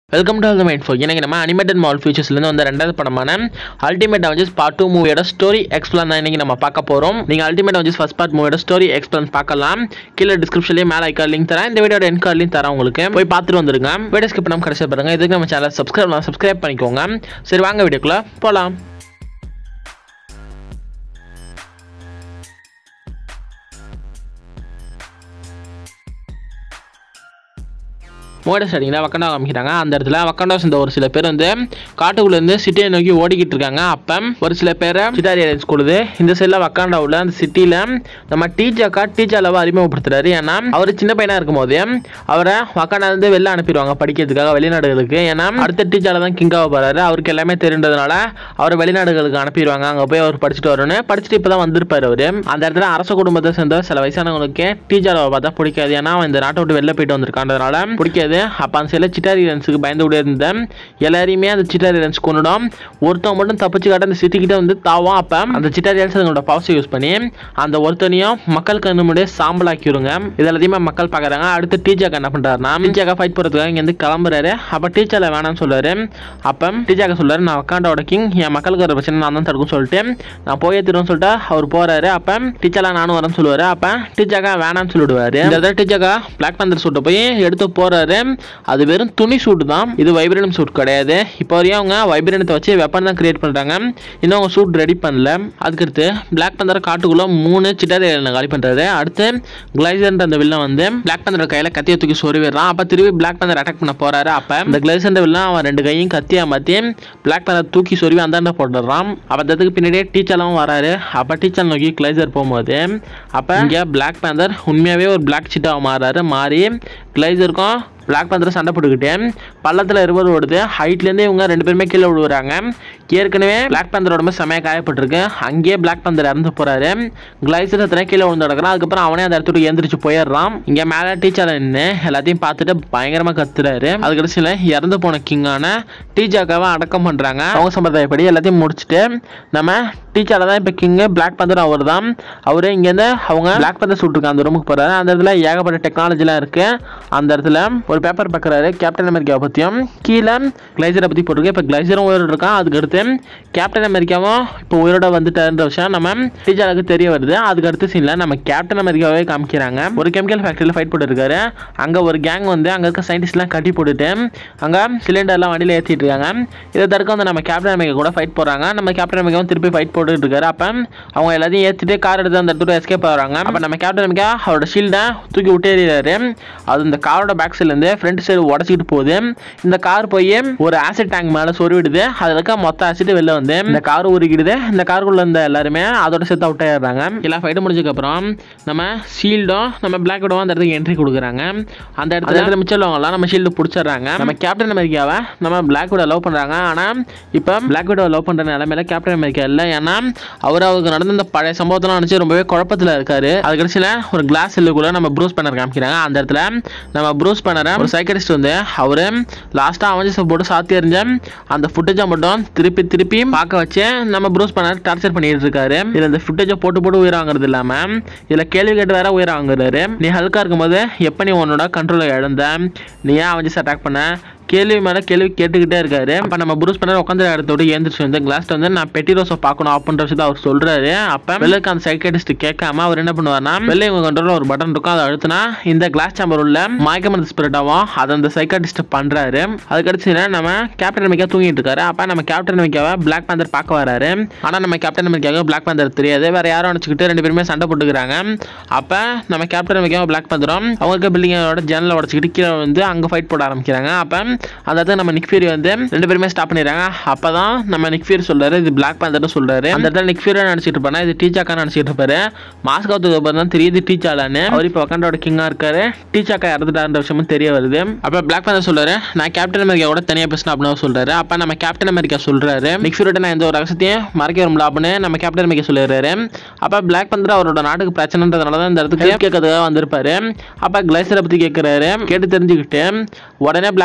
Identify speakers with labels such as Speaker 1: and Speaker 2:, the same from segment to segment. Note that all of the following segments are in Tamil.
Speaker 1: வெல்கம் டு அல்தம் இன்ஃபோ எனக்கு நம்ம அனிமேட்டட் மால் ஃபியூச்சர்ஸ்லேருந்து வந்த ரெண்டாவது படமான அல்டிமேட் அவஞ்சஸ் பார்ட் டூ மூவியோட ஸ்டோரி எக்ஸ்பிளான் தான் இன்னைக்கு நம்ம பார்க்க போகிறோம் நீங்கள் அல்டிமேட் அவஞ்சஸ் ஃபர்ஸ்ட் பார்ட் மூவியோட ஸ்டோரி எக்ஸ்பிளான் பார்க்கலாம் கீழே டிஸ்கிரிப்ஷன்லேயே மேலே ஐக்கார் லிங்க் தரேன் இந்த வீடியோட என் கார்ட் லிங்க் தரேன் உங்களுக்கு போய் பார்த்துட்டு வந்துருங்க வீடியோ ஸ்கிப் பண்ணாமல் கடைசியாக பாருங்க இதுக்கு நம்ம சேனல் சப்ஸ்கிரைப் சப்ஸ்கிரைப் பண்ணிக்கோங்க சரி வாங்க வீடியோக்குள்ளே போகலாம் மோட ஸ்டார்டிங்கில் வக்கண்டா காமிக்கிறாங்க அந்த இடத்துல வக்கண்டா சேர்ந்த ஒரு சில பேர் வந்து காட்டுக்குள்ளேருந்து சிட்டியை நோக்கி ஓடிக்கிட்டு இருக்காங்க அப்போ ஒரு சில பேரை சிட்டாரி அரேஞ்ச் கொடுது இந்த சைடில் வக்காண்டாவில் அந்த சிட்டியில் நம்ம டீச்சர்க்கா டீச்சர் அளவு அறிமுகப்படுத்துறாரு ஏன்னா அவர் சின்ன பையனாக இருக்கும்போது அவரை வக்காண்டாலேருந்து வெளில அனுப்பிடுவாங்க படிக்கிறதுக்காக வெளிநாடுகளுக்கு ஏன்னா அடுத்த டீச்சரில் தான் கிங்காக போகிறாரு அவருக்கு எல்லாமே தெரிந்ததுனால அவரை வெளிநாடுகளுக்கு அனுப்பிடுவாங்க அங்கே போய் அவர் படிச்சுட்டு வரணும்னு படிச்சுட்டு இப்போ தான் வந்திருப்பார் அவர் அந்த இடத்துல அரச குடும்பத்தை சேர்ந்த சில வயசானவங்களுக்கு டீச்சரை பார்த்தா பிடிக்காது ஏன்னா அவன் இந்த நாட்டை விட்டு வெளில போயிட்டு வந்திருக்கான்றதுனால பிடிக்காது அப்போ அந்த சில சிட்டாரி ரன்ஸுக்கு பயந்து விட இருந்த எல்லாரையுமே அந்த சிட்டாரி ரன்ஸ் கொண்டுடும் ஒருத்தன் மட்டும் தப்பிச்சு காட்ட அந்த சிட்டிக்கிட்ட வந்து தாவும் அப்போ அந்த சிட்டாரி ரன்ஸ் அதனோட பவர்ஸை யூஸ் பண்ணி அந்த ஒருத்தனையும் மக்கள் கண்ணு முன்னாடியே சாம்பலாக்கிடுங்க இது எல்லாத்தையுமே மக்கள் பார்க்குறாங்க அடுத்து டீச்சர் என்ன பண்ணுறாருன்னா டீச்சராக ஃபைட் போகிறதுக்காக இங்கேருந்து கிளம்புறாரு அப்போ டீச்சரில் வேணாம்னு சொல்றாரு அப்போ டீச்சர் சொல்றாரு நான் உக்காண்டோட கிங் என் மக்களுக்கு ஒரு பிரச்சனை நான் தான் தடுக்கும் சொல்லிட்டு நான் போய் திரும்ப சொல்லிட்டு அவர் போறாரு அப்போ டீச்சரா நானும் வரேன்னு சொல்லுவாரு அப்போ டீச்சராக வேணாம்னு சொல்லிடுவாரு இந்த இடத்துல டீச்சரா பிளாக் பந்தர் சூட்டை போய் எடுத்து போறாரு அது வெறும் துணி சூட் தான் இது வைப்ரேனம் சூட் கிடையாது இப்போ வரையும் அவங்க வைப்ரேனத்தை வச்சு வெப்பன் தான் கிரியேட் பண்றாங்க இன்னும் அவங்க சூட் ரெடி பண்ணல அதுக்கடுத்து பிளாக் பந்தர் காட்டுக்குள்ள மூணு சிட்டாரி காலி பண்றாரு அடுத்து கிளைசர்ன்ற அந்த வில்லன் வந்து பிளாக் பந்தரோட கையில கத்தியை தூக்கி சொருவிடுறான் அப்ப திருப்பி பிளாக் பந்தர் அட்டாக் பண்ண போறாரு அப்ப இந்த கிளைசர்ன்ற வில்லன் அவன் ரெண்டு கையும் கத்தியா மாத்தி பிளாக் பந்தர் தூக்கி சொருவி அந்தாண்ட போட்டுடுறான் அப்ப அதுக்கு பின்னாடியே டீச்சர்லாம் வராரு அப்ப டீச்சர் நோக்கி கிளைசர் போகும்போது அப்ப இங்க பிளாக் பந்தர் உண்மையாவே ஒரு பிளாக் சீட்டாக மாறாரு மாறி கிளைசருக்கும் பிளாக் பந்தர் சண்டை போட்டுக்கிட்டு பள்ளத்தில் இருபது ஓடுது ஹைட்லேருந்து இவங்க ரெண்டு பேருமே கீழே விழுவுறாங்க ஏற்கனவே பிளாக் பந்தர் உடம்பு செமையாக காயப்பட்டிருக்கு அங்கேயே பிளாக் பந்தர் இறந்து போறாரு கிளைசர் எத்தனை கீழே விழுந்து கிடக்குறான் அதுக்கப்புறம் அவனே அந்த இடத்துல எந்திரிச்சு போயிடுறான் இங்கே மேலே டீச்சர் நின்று எல்லாத்தையும் பார்த்துட்டு பயங்கரமாக கத்துறாரு அது கடைசியில் இறந்து போன கிங்கான டீச்சர்க்காவை அடக்கம் பண்ணுறாங்க அவங்க சம்பிரதாயப்படி எல்லாத்தையும் முடிச்சுட்டு நம்ம டீச்சரில் தான் இப்போ கிங்கு பிளாக் பந்தர் அவர் தான் அவரு இங்கேருந்து அவங்க பிளாக் பந்தர் சுட்டுருக்காங்க அந்த ரூமுக்கு போகிறாரு அந்த இடத்துல ஏகப்பட்ட டெக்னாலஜிலாம் இருக்குது அந்த இடத்துல ஒரு பேப்பர் பார்க்குறாரு கேப்டன் அமெரிக்காவை பற்றியும் கீழே கிளைசரை பற்றி போட்டிருக்கு இப்போ கிளைசரும் உயிரோடு இருக்கான் அதுக்கு அடுத்து கேப்டன் அமெரிக்காவும் இப்போ உயிரோட வந்துட்டாருன்ற விஷயம் நம்ம டீச்சருக்கு தெரிய வருது அதுக்கு அடுத்த சீனில் நம்ம கேப்டன் அமெரிக்காவே காமிக்கிறாங்க ஒரு கெமிக்கல் ஃபேக்ட்ரியில் ஃபைட் போட்டுருக்காரு அங்கே ஒரு கேங் வந்து அங்கே இருக்க சயின்டிஸ்ட்லாம் கட்டி போட்டுட்டு அங்கே சிலிண்டர்லாம் வண்டியில் ஏற்றிட்டு இருக்காங்க இதை தடுக்க வந்து நம்ம கேப்டன் அமெரிக்கா கூட ஃபைட் போடுறாங்க நம்ம கேப்டன் அமெரிக்காவும் திருப்பி ஃபைட் போட்டுட்டு இருக்காரு அப்போ அவங்க எல்லாத்தையும் ஏற்றிட்டு கார் எடுத்து அந்த இடத்துல எஸ்கேப் ஆகிறாங்க அப்போ நம்ம கேப்டன் அமெரிக்கா அவரோட ஷீல்டை தூக்கி விட்டேறிறாரு அது இந்த காரோட பேக் சைட்லேருந்து ஃப்ரண்ட் சைடு உடச்சிக்கிட்டு போகுது இந்த கார் போய் ஒரு ஆசிட் டேங்க் மேலே சொருவிடுது அதில் இருக்க மொத்த ஆசிட் வெளில வந்து இந்த கார் உருகிடுது இந்த காருக்குள்ள இருந்த எல்லாருமே அதோட சேர்த்து அவுட் ஆயிடுறாங்க எல்லாம் ஃபைட் முடிஞ்சதுக்கப்புறம் நம்ம ஷீல்டும் நம்ம பிளாக் விடவும் அந்த இடத்துக்கு என்ட்ரி கொடுக்குறாங்க அந்த இடத்துல மிச்சம் நம்ம ஷீல்டு பிடிச்சிடுறாங்க நம்ம கேப்டன் அமெரிக்காவை நம்ம பிளாக் விட லவ் பண்ணுறாங்க ஆனால் இப்போ பிளாக் விட லவ் பண்ணுற நிலமையில கேப்டன் அமெரிக்கா இல்லை ஏன்னா அவர் அவருக்கு நடந்த இந்த பழைய சம்பவத்தெல்லாம் நினச்சி ரொம்பவே குழப்பத்தில் இருக்காரு அது கடைசியில் ஒரு கிளாஸ் செல்லுக்குள்ள நம்ம ப்ரூஸ் பண்ணர் காமிக்கிறாங்க அந்த இடத்துல நம்ம ப்ரூஸ் பண்ணரை ஒரு சைக்கடிஸ்ட் வந்து அவரு லாஸ்ட்டாக அவஞ்சஸ் போட்டு சாத்தி எறிஞ்ச அந்த ஃபுட்டேஜை மட்டும் திருப்பி திருப்பி பார்க்க வச்சு நம்ம ப்ரூஸ் பண்ணர் டார்ச்சர் பண்ணிட்டு இருக்காரு இதில் இந்த ஃபுட்டேஜை போட்டு போட்டு உயிர் வாங்குறது இல்லாமல் இதில் கேள்வி கேட்டு வேற உயிர் வாங்குறாரு நீ ஹல்கா இருக்கும்போது எப்போ நீ உன்னோட கண்ட்ரோலை இழந்த நீ ஏன் அவஞ்சஸ் அட்டாக் பண்ண கேள்வி மேலே கேள்வி கேட்டுக்கிட்டே இருக்காரு அப்போ நம்ம புரூஸ் பண்ண உட்காந்து இடத்தோட ஏந்திரிச்சு வந்து கிளாஸ்ட் வந்து நான் பெட்டி ரோஸை பார்க்கணும் அப்படின்ற விஷயத்தை அவர் சொல்றாரு அப்போ வெளிலுக்கு அந்த சைக்கடிஸ்ட் கேட்காம அவர் என்ன பண்ணுவார்னா வெளில இவங்க கண்ட்ரோல் ஒரு பட்டன் இருக்கும் அதை அழுத்தினா இந்த கிளாஸ் சாம்பர் உள்ள மயக்கமருந்து ஸ்பிரிட் ஆகும் அதை அந்த சைக்காட்டிஸ்ட் பண்றாரு அது கடைசியில் நம்ம கேப்டன் அமெரிக்கா தூங்கிட்டு இருக்காரு அப்போ நம்ம கேப்டன் அமெரிக்காவை பிளாக் பேந்தர் பார்க்க வராரு ஆனால் நம்ம கேப்டன் அமெரிக்காவுக்கு பிளாக் பேந்தர் தெரியாது வேற யாரும் நினச்சிக்கிட்டு ரெண்டு பேருமே சண்டை போட்டுக்கிறாங்க அப்போ நம்ம கேப்டன் அமெரிக்காவை பிளாக் பேந்தரும் அவங்களுக்கு பில்டிங்கோட ஜன்னலை உடச்சிக்கிட்டு கீழே வந்து அங்கே ஃபைட் போட ஆரம்பிக்கிறாங்க அப்போ அந்த இடத்துல நம்ம நிக் ஃபியூரி வந்து ரெண்டு பேருமே ஸ்டாப் பண்ணிடுறாங்க அப்போ தான் நம்ம நிக் ஃபியூரி சொல்றாரு இது பிளாக் பேந்தர்னு சொல்றாரு அந்த இடத்துல நிக் ஃபியூரி நினச்சிட்டு இருப்பாரு இது டீச்சாக்கா நினச்சிட்டு இருப்பாரு மாஸ்க் அவுத்துக்கு தான் தெரியுது டீச்சாலான்னு அவர் இப்போ உக்காண்டோட கிங்காக இருக்காரு டீச்சாக்கா இறந்துட்டாருன்ற விஷயமும் தெரிய வருது அப்போ பிளாக் பேந்தர் சொல்றாரு நான் கேப்டன் அமெரிக்காவோட தனியாக பேசினேன் அப்படின்னு சொல்றாரு அப்போ நம்ம கேப்டன் அமெரிக்கா சொல்றாரு நிக் ஃபியூரிட்ட நான் எந்த ஒரு ரகசியத்தையும் மறைக்க வரும்ல அப்படின்னு நம்ம கேப்டன் அமெரிக்கா சொல்லிடுறாரு அப்போ பிளாக் பேந்தர் அவரோட நாட்டுக்கு பிரச்சனைன்றதுனால தான் இந்த இடத்துக்கு கேட்கறதுக்காக வந்திருப்பாரு அப்போ கிளைசரை பற்றி கேட்குறாரு கேட்டு தெரிஞ்சுக்கிட்டு உடனே பிளாக் பேந்தர் இந்த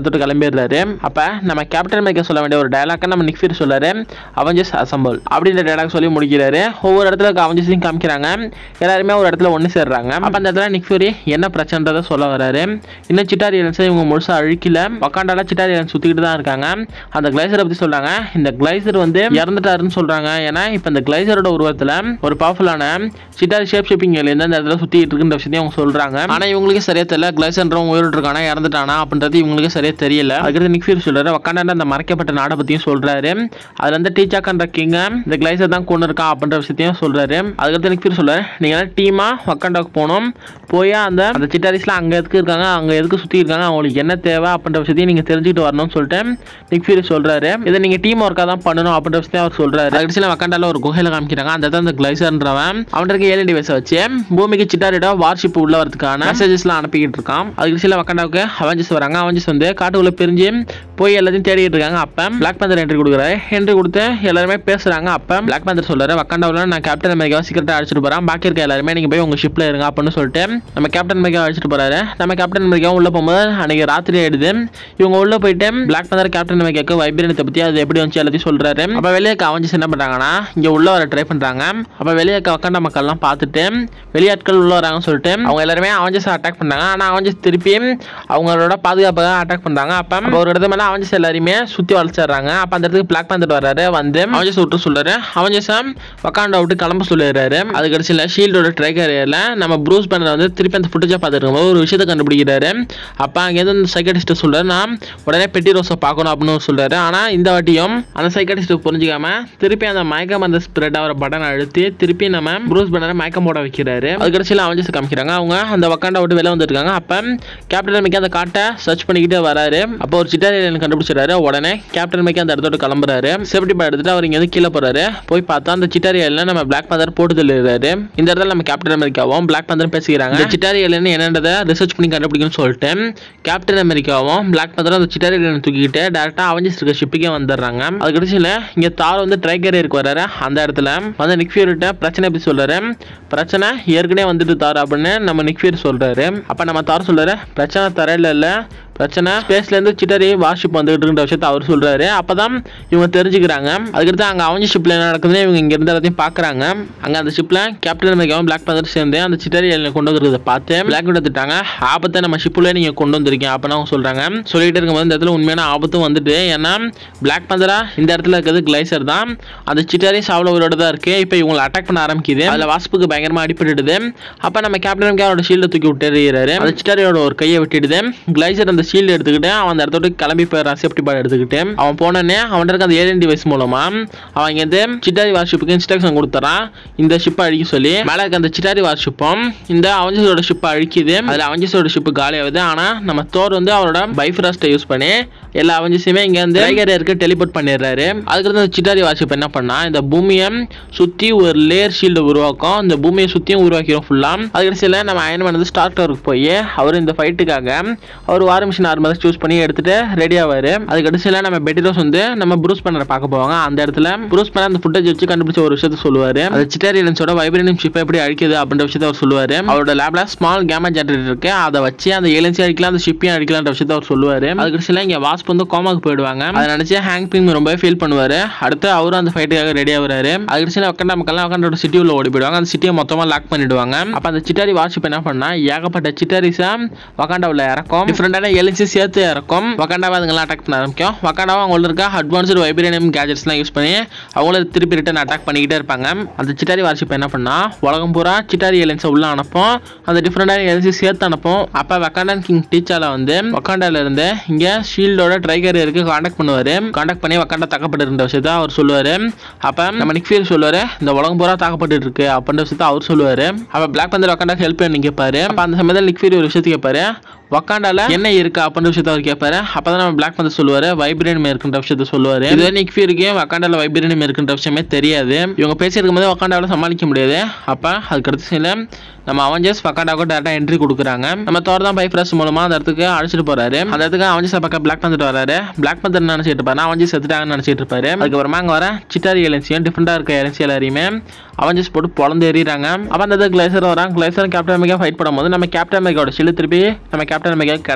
Speaker 1: இடத்துக்கு கிளம்பிடுறாரு அப்ப நம்ம கேப்டன் அமெரிக்கா சொல்ல வேண்டிய ஒரு டயலாக் நம்ம நிக் ஃபியூரி சொல்றாரு அவஞ்சஸ் அசம்பிள் அப்படின்ற டயலாக் சொல்லி முடிக்கிறாரு ஒவ்வொரு இடத்துல இருக்க அவஞ்சஸையும் காமிக்கிறாங்க எல்லாருமே ஒரு இடத்துல ஒன்று சேர்றாங்க அப்ப அந்த இடத்துல நிக் ஃபியூரி என்ன பிரச்சனைன்றத சொல்ல வராரு இன்னும் சிட்டாரி ஏலன்ஸை இவங்க முழுசா அழிக்கல வக்காண்டால சிட்டாரி ஏலன்ஸ் சுத்திக்கிட்டு தான் இருக்காங்க அந்த கிளைசரை பத்தி சொல்றாங்க இந்த கிளைசர் வந்து இறந்துட்டாருன்னு சொல்றாங்க ஏன்னா இப்ப இந்த கிளைசரோட உருவத்துல ஒரு பவர்ஃபுல்லான சிட்டாரி ஷேப் ஷேப்பிங் ஏலியன் அந்த இடத்துல சுத்திட்டு இருக்குன்ற விஷயத்தையும் அவங்க சொல்றாங்க ஆனா இவங்களுக்கு சரியா தெரியல கிளைசர்ன்றவங்க உயிரோடு இருக்கானா இறந்துட்டானா அப்படின்றது இவங்களுக்கு சரியா தெரியல அதுக்கடுத்து நிக் ஃபியூரி சொல்றாரு வக்காண்டான அந்த மறைக்கப்பட்ட நாடை பத்தியும் சொல்றாரு அதுல இருந்து டீச்சாக்கன்ற கிங்க இந்த கிளைசர் தான் கொண்டு இருக்கான் அப்படின்ற விஷயத்தையும் சொல்றாரு அதுக்கடுத்து நிக் ஃபியூரி சொல்றாரு நீங்க டீமா வக்காண்டாவுக்கு போகணும் போய் அந்த அந்த சிட்டாரிஸ்லாம் அங்க எதுக்கு இருக்காங்க அங்க எதுக்கு சுத்தி இருக்காங்க அவங்களுக்கு என்ன தேவை அப்படின்ற விஷயத்தையும் நீங்க தெரிஞ்சுக்கிட்டு வரணும்னு சொல்லிட்டு நிக் ஃபியூரி சொல்றாரு இதை நீங்க டீம் ஒர்க்கா தான் பண்ணணும் அப்படின்ற விஷயத்தையும் அவர் சொல்றாரு கடைசியில் வக்காண்டால ஒரு குகையில காமிக்கிறாங்க அந்த இடத்துல அந்த கிளைசர்ன்றவன் அவன்கிட்ட இருக்க ஏலியன் டிவைஸை வச்சு பூமிக்கு சிட்டாரிட வார்ஷிப் உள்ள வரதுக்கான மெசேஜஸ்லாம் அனுப்பிக்கிட்டு இருக்கான் அதுக்கு கடைசியில் வக்காண்டாவுக்கு அவஞ்சஸ் வராங்க அவஞ்சஸ் வந்து காட்டுக்குள்ள பிரிஞ்சு போய் எல்லாத்தையும் தேடிட்டு இருக்காங்க அப்ப பிளாக் பேந்தர் என்ட்ரி கொடுக்குறாரு என்ட்ரி கொடுத்து எல்லாருமே பேசுறாங்க அப்ப பிளாக் பேந்தர் சொல்றாரு வக்காண்டாவில் நான் கேப்டன் அமெரிக்காவை சீக்கிரட்டா அடிச்சிட்டு போறேன் பாக்கி இருக்க எல்லாருமே நீங்க போய் உங்க ஷிப்ல இருங்க அப்படின்னு சொல்லிட்டு நம்ம கேப்டன் அமெரிக்கா அடிச்சிட்டு போறாரு நம்ம கேப்டன் அமெரிக்காவும் உள்ள போகும்போது அன்னைக்கு ராத்திரி ஆயிடுது இவங்க உள்ள போயிட்டு பிளாக் பேந்தர் கேப்டன் அமெரிக்காக்கு வைப்ரேனத்தை பத்தி அது எப்படி வந்துச்சு எல்லாத்தையும் சொல்றாரு அப்ப வெளியே இருக்க அவஞ்சஸ் என்ன பண்றாங்கன்னா இங்க உள்ள வர ட்ரை பண்றாங்க அப்ப வெளியே இருக்க வக்காண்டா மக்கள்லாம் பார்த்துட்டு வெளியாட்கள் உள்ள வராங்கன்னு சொல்லிட்டு அவங்க எல்லாருமே அவஞ்சஸ் அட்டாக் பண்ணாங்க ஆனா அவஞ்சஸ் திருப்பி அவங்களோட பாதுகாப்பாக அட்டாக் பண்றாங்க அப்ப அப்ப ஒரு இடத்து மேல அவஞ்சஸ் எல்லாருமே சுத்தி வளைச்சிடுறாங்க அப்ப அந்த இடத்துக்கு பிளாக் பேந்தர் வராரு வந்து அவஞ்சஸ் விட்டு சொல்றாரு அவஞ்சஸ் வக்காண்டா விட்டு கிளம்ப சொல்லிடுறாரு அது கடைசியில் ஷீல்டோட ட்ரைகரியில் நம்ம ப்ரூஸ் பேனர் வந்து திருப்பி அந்த ஃபுட்டேஜை பார்த்துருக்கும் போது ஒரு விஷயத்தை கண்டுபிடிக்கிறாரு அப்போ அங்கேருந்து அந்த சைக்கடிஸ்ட்டை சொல்றாரு நான் உடனே பெட்டி ரோஸை பார்க்கணும் அப்படின்னு சொல்றாரு ஆனால் இந்த வாட்டியும் அந்த சைக்கடிஸ்ட்டை புரிஞ்சுக்காம திருப்பி அந்த மயக்கம் அந்த ஸ்ப்ரெட் ஆகிற பட்டன் அழுத்தி திருப்பி நம்ம ப்ரூஸ் பேனரை மயக்கம் போட வைக்கிறாரு அது கடைசியில் அவஞ்சஸ் காமிக்கிறாங்க அவங்க அந்த வக்காண்டா விட்டு வெளில வந்துருக்காங்க அப்போ கேப்டன் அமெரிக்கா அந்த காட்டை சர்ச் பண்ணிக்கிட்டே வராரு அப்போ ஒரு சிட்டாரியன் கண்டுபிடிச்சிடாரு உடனே கேப்டன் அமெரிக்கா அந்த இடத்தோட கிளம்புறாரு சேஃப்டி பேட் எடுத்துட்டு அவர் இங்க வந்து கீழே போறாரு போய் பார்த்தா அந்த சிட்டாரியல்ல நம்ம பிளாக் பந்தர் போட்டு தள்ளிடுறாரு இந்த இடத்துல நம்ம கேப்டன் அமெரிக்காவும் பிளாக் பந்தரும் பேசிக்கிறாங்க இந்த சிட்டாரியல்னு என்னன்றதை ரிசர்ச் பண்ணி கண்டுபிடிக்கணும்னு சொல்லிட்டு கேப்டன் அமெரிக்காவும் பிளாக் பந்தரும் அந்த சிட்டாரியல் தூக்கிக்கிட்டு டேரக்டா அவஞ்சஸ் இருக்க ஷிப்புக்கே வந்துடுறாங்க அது கடைசியில் இங்க தார் வந்து ட்ரைகரியருக்கு வராரு அந்த இடத்துல வந்து நிக் ஃபியூரிட்ட பிரச்சனை எப்படி சொல்றாரு பிரச்சனை ஏற்கனவே வந்துட்டு தார் அப்படின்னு நம்ம நிக் ஃபியூரி சொல்றாரு அப்ப நம்ம தார் சொல்றாரு பிரச்சனை தரையில இல்ல பிரச்சனை ஸ்பேஸ்ல இருந்து சிட்டரி வார்ஷிப் வந்துகிட்டு இருக்கிற விஷயத்த அவர் சொல்றாரு அப்பதான் இவங்க தெரிஞ்சுக்கிறாங்க அதுக்கடுத்து அங்க அவங்க ஷிப்ல என்ன நடக்குதுன்னு இவங்க இங்க இருந்து எல்லாத்தையும் பாக்குறாங்க அங்க அந்த ஷிப்ல கேப்டன் அமெரிக்காவும் பிளாக் பந்தர் சேர்ந்து அந்த சிட்டரி கொண்டு வந்துருக்கிறத பார்த்து பிளாக் எடுத்துட்டாங்க ஆபத்தை நம்ம ஷிப்புல நீங்க கொண்டு வந்திருக்கீங்க அப்படின்னு அவங்க சொல்றாங்க சொல்லிட்டு இருக்கும்போது இந்த இடத்துல உண்மையான ஆபத்தும் வந்துட்டு ஏன்னா பிளாக் பந்தரா இந்த இடத்துல இருக்கிறது கிளைசர் தான் அந்த சிட்டாரி சாவல உயிரோட தான் இருக்கு இப்போ இவங்களை அட்டாக் பண்ண ஆரம்பிக்குது அதுல வாஸ்புக்கு பயங்கரமா அடிபட்டுடுது அப்ப நம்ம கேப்டன் அமெரிக்காவோட ஷீல்டை தூக்கி விட்டுறாரு அந்த சிட்டாரியோட ஒரு கையை விட்டுடுது கிளைசர் அந்த ஷீல்டு எடுத்துக்கிட்டு அவன் அந்த இடத்தோட கிளம்பி போயிடறான் சேஃப்டி பேட் எடுத்துக்கிட்டு அவன் போனோடனே அவன் இருக்க அந்த ஏலியன் டிவைஸ் மூலமா அவன் இங்கேருந்து சிட்டாரி வார்ஷிப்புக்கு இன்ஸ்ட்ரக்ஷன் கொடுத்துறான் இந்த ஷிப்பை அழிக்க சொல்லி மேலே இருக்க அந்த சிட்டாரி வார்ஷிப்பும் இந்த அவஞ்சஸோட ஷிப்பை அழிக்குது அதில் அவஞ்சஸோட ஷிப்பு காலியாகுது ஆனால் நம்ம தோர் வந்து அவரோட பைஃப்ராஸ்ட்டை யூஸ் பண்ணி எல்லா அவஞ்சஸுமே இங்க இருந்து டைகருக்கு டெலிபோர்ட் பண்ணிடுறாரு அதுக்கடுத்து அந்த சிட்டாரி வார்ஷிப் என்ன பண்ணா இந்த பூமியை சுத்தி ஒரு லேயர் ஷீல்டு உருவாக்கும் இந்த பூமியை சுத்தியும் உருவாக்கிடும் ஃபுல்லா அதுக்கடைசியில் நம்ம அயன் வந்து ஸ்டார் டவருக்கு போய் அவர் இந்த ஃபைட்டுக்காக அவர் வார் மிஷின் ஆர்மரை சூஸ் பண்ணி எடுத்துட்டு ரெடி ஆவாரு அதுக்கு கடைசியில் நம்ம பெட்டிரோஸ் வந்து நம்ம ப்ரூஸ் பண்ணரை பார்க்க போவாங்க அந்த இடத்துல ப்ரூஸ் பண்ண அந்த ஃபுட்டேஜ் வச்சு கண்டுபிடிச்ச ஒரு விஷயத்த சொல்லுவாரு அந்த சிட்டாரியன்ஸோட வைப்ரேனியம் ஷிப் எப்படி அழிக்குது அப்படின்ற விஷயத்த அவர் சொல்லுவாரு அவரோட லேப்ல ஸ்மால் கேமா ஜெனரேட்டர் இருக்கு அதை வச்சு அந்த ஏலியன்ஸையும் அடிக்கலாம் அந்த ஷிப்பையும் அடிக்கலாம்ன்ற விஷயத்த அவர் சொல்லுவாரு அதுக்கு கடைசியில் இங்க வாஸ்ப் வந்து கோமாக்கு போயிடுவாங்க அதை நினைச்சு ஹேங் பிங் ரொம்பவே ஃபீல் பண்ணுவாரு அடுத்து அவரும் அந்த ஃபைட்டுக்காக ரெடி ஆகுறாரு அதுக்கு கடைசியில் உட்காந்து மக்கள்லாம் உட்காந்து சிட்டி உள்ள ஓடி போயிடுவாங்க அந்த சிட்டியை மொத்தமா லாக் பண்ணிடுவாங்க அப்ப அந்த சிட்டாரி வாட்ஸ்அப் என்ன பண்ணா ஏகப்பட்ட சிட்டாரிஸா வக்காண்டாவில் இறக்கும் டிஃப்ரெண்டான எலின்ஸு சேர்த்து இறக்கும் வக்காண்டாவை அதுங்கெல்லாம் அட்டாக் பண்ண ஆரம்பிக்கும் வக்காண்டாவை அவங்கள இருக்க அட்வான்ஸ்டு வைப்ரேனியம் கேஜெட்ஸ்லாம் யூஸ் பண்ணி அவங்கள திருப்பி ரிட்டன் அட்டாக் பண்ணிக்கிட்டே இருப்பாங்க அந்த சிட்டாரி வாட்ஸ்அப் என்ன பண்ணா உலகம் பூரா சிட்டாரி எலின்ஸை உள்ள அனுப்பும் அந்த டிஃப்ரெண்டான எலின்ஸை சேர்த்து அனுப்பும் அப்போ வக்காண்டான் கிங் டீச்சால வந்து வக்காண்டால இருந்து இங்க ஷீல்டோட ட்ரைகருக்கு காண்டாக்ட் பண்ணுவாரு காண்டாக்ட் பண்ணி வக்காண்டா தக்கப்பட்டு இருந்த விஷயத்த அவர் சொல்லுவாரு அப்ப நம்ம நிக் ஃபியூரி சொல்லுவாரு இந்த உலகம் பூரா தாக்கப்பட்டு இருக்கு அப்படின்ற விஷயத்த அவர் சொல்லுவாரு அப்ப பிளாக் பந்தர் வக்காண்டா ஹெல்ப் பண்ணி கேட்பாரு அப்ப அந்த சமயத்தில் நிக் ஃபியூரி ஒரு விஷயத்தை கேட்பாரு வக்காண்டால என்ன இருக்கு அப்படின்ற விஷயத்த அவர் கேட்பாரு அப்பதான் நம்ம பிளாக் பந்தர் சொல்லுவாரு வைப்ரேனியம் இருக்குன்ற விஷயத்த சொல்லுவாரு இது நிக் ஃபியூரிக்கு வக்காண்டால வைப்ரேனியம் இருக்குன்ற விஷயமே தெரியாது இவங்க பேசியிருக்கும் போது வக்காண்டாவில் சமாளிக்க முடியாது அப்ப அதுக்கு அடுத்த சில நம்ம அவஞ்சர்ஸ் வக்காண்டாவுக்கு டேரக்டா என்ட்ரி கொடுக்குறாங்க நம்ம தோர் தான் பைஃப்ரஸ் மூலமா அந்த இடத்துக்கு அழைச்சிட்டு போறாரு அந்த இடத்துக்கு அவஞ்சர்ஸ் பக்கம் பிளாக் பந்தர் வராரு பிளாக் பந்தர் நினைச்சிட்டு இருப்பாரு அவஞ்சர்ஸ் செத்துட்டாங்கன்னு நினைச்சிட்டு இருப்பாரு அதுக்கப்புறமா அங்க வர சிட்டாரி எலன்சியும் டிஃப்ரெண்டா இருக்க எலன்சி எல்லாரையுமே அவஞ்சர்ஸ் போட்டு பொழந்து எறிறாங்க அப்ப அந்த இடத்துக்கு கிளைசர் வரான் கிளைசர் கேப்டன் அமெரிக்கா ஃபைட் பண்ணும்போது நம்ம கேப்டன் அமெரிக்காவோட ஷில் திருப்பி நம்ம கேப்டன் அமெரிக்கா கிடைச்சிடுது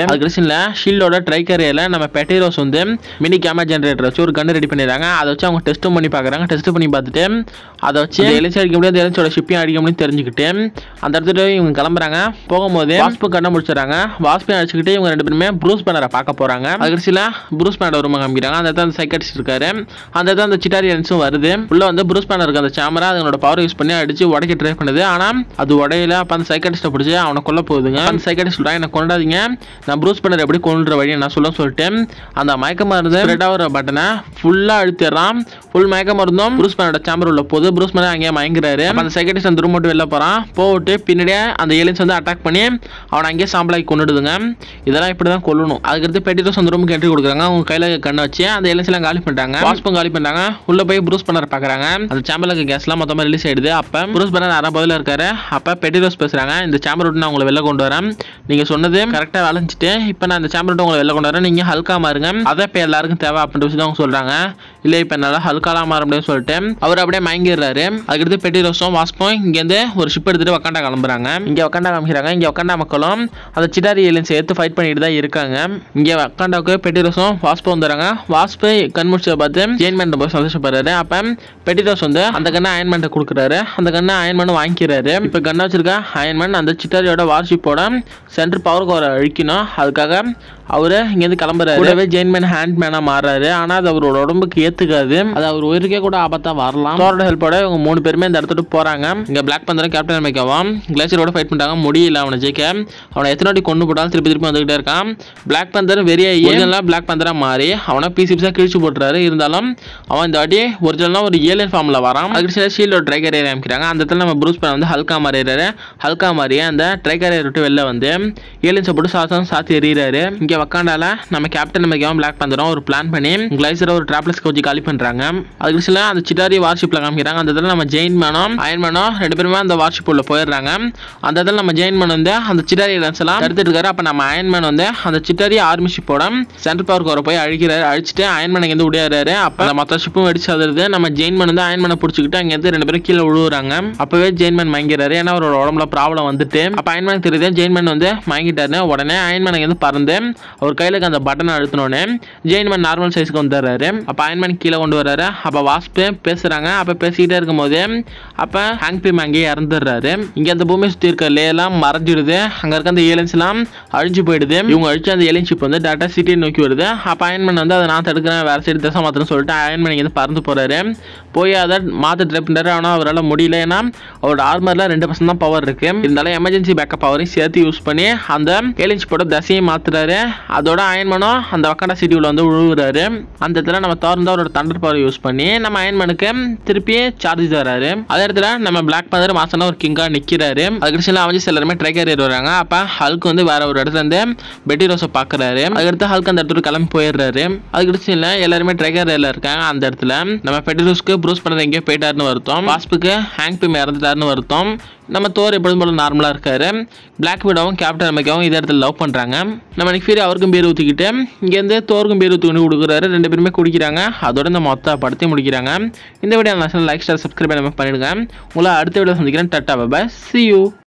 Speaker 1: அதுக்கு சீனில் ஷீல்டோட ட்ரைக்கரையில் நம்ம பெட்டிரோஸ் வந்து மினி கேமரா ஜென்ரேட்டர் வச்சு ஒரு கன் ரெடி பண்ணிடுறாங்க அதை வச்சு அவங்க டெஸ்ட்டும் பண்ணி பார்க்குறாங்க டெஸ்ட் பண்ணி பார்த்துட்டு அதை வச்சு எலிச்சி அடிக்க முடியாது எலிச்சோட ஷிப்பையும் அடிக்க முடியும் தெரிஞ்சுக்கிட்டு அந்த இடத்துல இவங்க கிளம்புறாங்க போகும்போது வாஸ்பு கண்ணை முடிச்சிடறாங்க வாஸ்பையும் அடிச்சுக்கிட்டு இவங்க ரெண்டு பேருமே ப்ரூஸ் பேனரை பார்க்க போகிறாங்க அதுக்கடிச்சில் ப்ரூஸ் பேனர் ஒரு காமிக்கிறாங்க அந்த இடத்துல அந்த சைக்கட்ஸ் இருக்காரு அந்த இடத்துல அந்த சிட்டாரியன்ஸும் வருது உள்ள வந்து ப்ரூஸ் பேனர் இருக்கு அந்த கேமரா அதனோட பவர் யூஸ் பண்ணி அடிச்சு உடைக்க ட்ரை பண்ணுது ஆனால் அது உடையில அப்போ அந்த சைக்கட்டிஸ்ட்டை பிடிச்சி அவனை கொல்ல போகுதுங்க அந்த சைக்கட்டிஸ்ட் சொல்கிறாங்க என்ன கொண்டாதீங்க நான் ப்ரூஸ் பேனர் எப்படி கொண்டுற வழி நான் சொல்ல சொல்லிட்டு அந்த மயக்க மருந்து ஸ்ப்ரெட் ஆகிற பட்டனை ஃபுல்லாக அழுத்திடுறான் ஃபுல் மயக்க மருந்தும் ப்ரூஸ் பேனோட சாம்பர் உள்ள போகுது ப்ரூஸ் பேனர் அங்கேயே மயங்குறாரு அப்ப அந்த சைக்கட்டிஸ்ட் அந்த ரூம் மட்டும் வெளில போகிறான் போட்டு பின்னாடியே அந்த ஏலியன்ஸ் வந்து அட்டாக் பண்ணி அவனை அங்கேயே சாம்பலாக்கி கொண்டுடுதுங்க இதெல்லாம் இப்படி தான் கொல்லணும் அதுக்கடுத்து பெட்டிரோஸ் அந்த ரூமுக்கு என்ட்ரி கொடுக்குறாங்க அவங்க கையில் கண்ணை வச்சு அந்த ஏலியன்ஸ் எல்லாம் காலி பண்ணிட்டாங்க வாஸ்பம் காலி பண்ணிட்டாங்க உள்ள போய் ப்ரூஸ் பண்ணர் பார்க்குறாங்க அந்த சாம்பலுக்கு கேஸ்லாம் மொத்தமாக ரிலீஸ் ஆயிடுது அப்போ ப்ரூஸ் பண்ணர் அரை பதில் இருக்காரு அப்போ பெட்டிரோஸ் பேசுகிறாங்க இந்த சாம்பர் விட்டு நான் உங்களை வெளில கொண்டு வரேன் நீங்கள் சொன்னது கரெக்டாக வளைஞ்சிட்டு இப்போ நான் இந்த சாம்பர் விட்டு உங்களை வெளில கொண்டு வரேன் நீங்கள் ஹல்கா மாறுங்க அதை இப்போ எல்லாருக்கும் தேவை அப்படின்ற விஷயம் அவங்க சொல்கிறாங்க இல்லை இப்போ என்னால் ஹல்காலாம் மாற முடியும்னு சொல்லிட்டு அவர் அப்படியே மயங்கிடுறாரு அதுக்கடுத்து பெட்டிரோஸும் வாஸ்பம் இங்கேருந்து ஒரு ஷிப் எடுத்துட்டு வக்காண்டா கிளம்புறாங்க இங்கே வக்காண்டா காமிக்கிறாங்க இங்கே வக்காண்டா மக்களும் அந்த சிட்டாரி ஏலியன்ஸ் எடுத்து ஃபைட் பண்ணிட்டு தான் இருக்காங்க இங்கே வக்காண்டாவுக்கு பெட்டிரோஸும் வாஸ்பம் வந்துடுறாங்க வாஸ்பை கண் முடிச்சதை பார்த்து ஜெயின்மேன் ரொம்ப சந்தோஷப்படுறாரு அப்போ பெட்டிரோஸ் வந்து அந்த கண்ணை அயன்மேன்ட்ட கொடுக்குறாரு அந்த கண்ணை அயன்மேன் வாங்கிக்கிறாரு இப்போ கண்ணை வச்சிருக்க அயன்மேன் அந்த சிட்டாரியோட வார்ஷிப்போட சென்டர் பவர் கோரை அழிக்கணும் அதுக்காக அவரு இங்கேருந்து கிளம்புறாரு கூடவே ஜெயின்மேன் ஹேண்ட் மேனாக மாறுறாரு ஆனால் அது அவரோட உடம்புக்கு ஏற்றுக்காது அது அவர் உயிருக்கே கூட ஆபத்தாக வரலாம் தோரோட ஹெல்ப்போட இவங்க மூணு பேருமே இந்த இடத்துக்கு போகிறாங்க இங்கே பிளாக் பந்தரம் கேப்டன் அமெரிக்காவும் கிளேசியரோட ஃபைட் பண்ணிட்டாங்க முடியல அவனை ஜெயிக்க அவனை எத்தனை வாட்டி கொண்டு போட்டாலும் திருப்பி திருப்பி வந்துகிட்டே இருக்கான் பிளாக் பந்தர் வெறிய ஒரிஜினலாக பிளாக் பந்தரா மாறி அவனை பீஸ் பீஸாக கிழிச்சு போட்டுறாரு இருந்தாலும் அவன் இந்த வாட்டி ஒரிஜினலாக ஒரு ஏலியன் ஃபார்மில் வரான் அதுக்கு சில ஷீல்டோட ட்ரைகர் ஏரியா அமைக்கிறாங்க அந்த இடத்துல நம்ம ப்ரூஸ் பண்ண வந்து ஹல்கா மாறிடுறாரு ஹல்கா மாறிய அந்த ட்ரைகர் ஏரியா விட்டு வெளில வந்து ஏலியன்ஸை போட்டு சாசம் சாத்தி எறிகிறாரு இங்கே வக்காண்டால நம்ம கேப்டன் அமெரிக்காவும் பிளாக் பந்தரும் ஒரு பிளான் பண்ணி கிளைசரை ஒரு ட்ராப்லஸ் வச்சு காலி பண்ணுறாங்க அதுக்கு சில அந்த சிட்டாரி வார்ஷிப்பில் காமிக்கிறாங்க அந்த இடத்துல நம்ம ஜெயின் மேனும் அயன் மேனும் ரெண்டு பேருமே அந்த வார்ஷிப் உள்ள போயிடுறாங்க அந்த இடத்துல நம்ம ஜெயின் மேன் வந்து அந்த சிட்டாரி லன்ஸ் எல்லாம் எடுத்துட்டு இருக்காரு அப்போ நம்ம அயன் மேன் வந்து அந்த சிட்டாரி ஆர்மி ஷிப்போட சென்ட்ரல் பவர் கோரை போய் அழிக்கிறாரு அழிச்சிட்டு அயன் மேன் இங்கேருந்து உடையாரு அப்போ அந்த மொத்த ஷிப்பும் வெடிச்சு அதுறது நம்ம ஜெயின் மேன் வந்து அயன் மேனை பிடிச்சிக்கிட்டு அங்கேருந்து ரெண்டு பேரும் கீழே விழுவுறாங்க அப்பவே ஜெயின் மேன் மயங்கிறாரு ஏன்னா அவரோட உடம்புல ப்ராப்ளம் வந்துட்டு அப்போ அயன் மேன் தெரியுது ஜெயின் மேன் வந்து மயங்கிட்டாரு உடனே அயன் மேன் இங்கேருந்து பறந்து அவர் கையில் இருக்க அந்த பட்டனை அழுத்தினோடனே ஜெயின் மேன் நார்மல் சைஸ்க்கு வந்துடுறாரு அப்போ அயன் மேன் கீழே கொண்டு வர்றாரு அப்போ வாஸ்பு பேசுகிறாங்க அப்போ பேசிக்கிட்டே இருக்கும்போது அப்போ ஹேங் பிம் அங்கேயே இறந்துடுறாரு இங்கே அந்த பூமியை சுற்றி இருக்க லேயெல்லாம் மறைஞ்சிடுது அங்கே இருக்க அந்த ஏலியன்ஸ் எல்லாம் அழிஞ்சு போயிடுது இவங்க அழிச்சு அந்த ஏலியன் ஷிப் வந்து டேட்டா சிட்டியை நோக்கி வருது அப்போ அயன்மேன் வந்து அதை நான் தடுக்கிறேன் வேறு சைடு திசை மாற்றணும்னு சொல்லிட்டு அயன்மேன் இங்கே பறந்து போகிறாரு போய் அதை மாற்ற ட்ரை பண்ணுறாரு ஆனால் அவரால் முடியல ஏன்னா அவரோட ஆர்மரில் ரெண்டு பர்சன்ட் தான் பவர் இருக்கு இருந்தாலும் எமர்ஜென்சி பேக்கப் பவரையும் சேர்த்து யூஸ் பண்ணி அந்த ஏலியன் ஷிப்போட தசையை மாற்றுறாரு அதோட அயன்மேனும் அந்த வக்காண்டா சிட்டியில் வந்து விழுவுறாரு அந்த இடத்துல நம்ம திறந்து அவரோட தண்டர் பவர் யூஸ் பண்ணி நம்ம அயன்மேனுக்கு திருப்பி சார்ஜ் தராரு அதே இடத்துல நம்ம பிளாக் பந்தர் மாசனா ஒரு கிங்கா நிக்கிறாரு அதுக்கடுத்து அவஞ்சு எல்லாருமே ட்ரைக்கர் வருவாங்க அப்ப ஹல்க் வந்து வேற ஒரு இடத்துல இருந்து பெட்டி ரோஸை பாக்குறாரு அதுக்கடுத்து ஹல்க் அந்த இடத்துக்கு கிளம்பி போயிடுறாரு அதுக்கடுத்து இல்ல எல்லாருமே ட்ரைக்கர் இருக்காங்க அந்த இடத்துல நம்ம பெட்டி ரோஸ்க்கு ப்ரூஸ் பண்ணது எங்கேயோ போயிட்டாருன்னு வருத்தம் வாஸ்புக்கு ஹேங் பிம் இறந்துட்டாருன்னு வருத்தம் நம்ம தோர் எப்பொழுதும் போல நார்மலாக இருக்காரு பிளாக் விடாவும் கேப்டன் அமெரிக்காவும் இதே இடத்துல லவ் பண்ணுறாங்க நம்ம நிக்ஃபீரி அவருக்கும் பேர் ஊற்றிக்கிட்டு இங்கேருந்து தோருக்கும் பேர் ஊற்றி கொடுக்குறாரு ரெண்டு பேருமே குடிக்கிறாங்க அதோட இந்த மொத்த படத்தையும் முடிக்கிறாங்க இந்த வீடியோ லைக் ஸ்டார் சப்ஸ்கிரைப் பண்ணி பண்ணிடுங்க உங்களை அடுத்த வீடியோ சந்திக்கிறேன் டட்டா பாய் சி யூ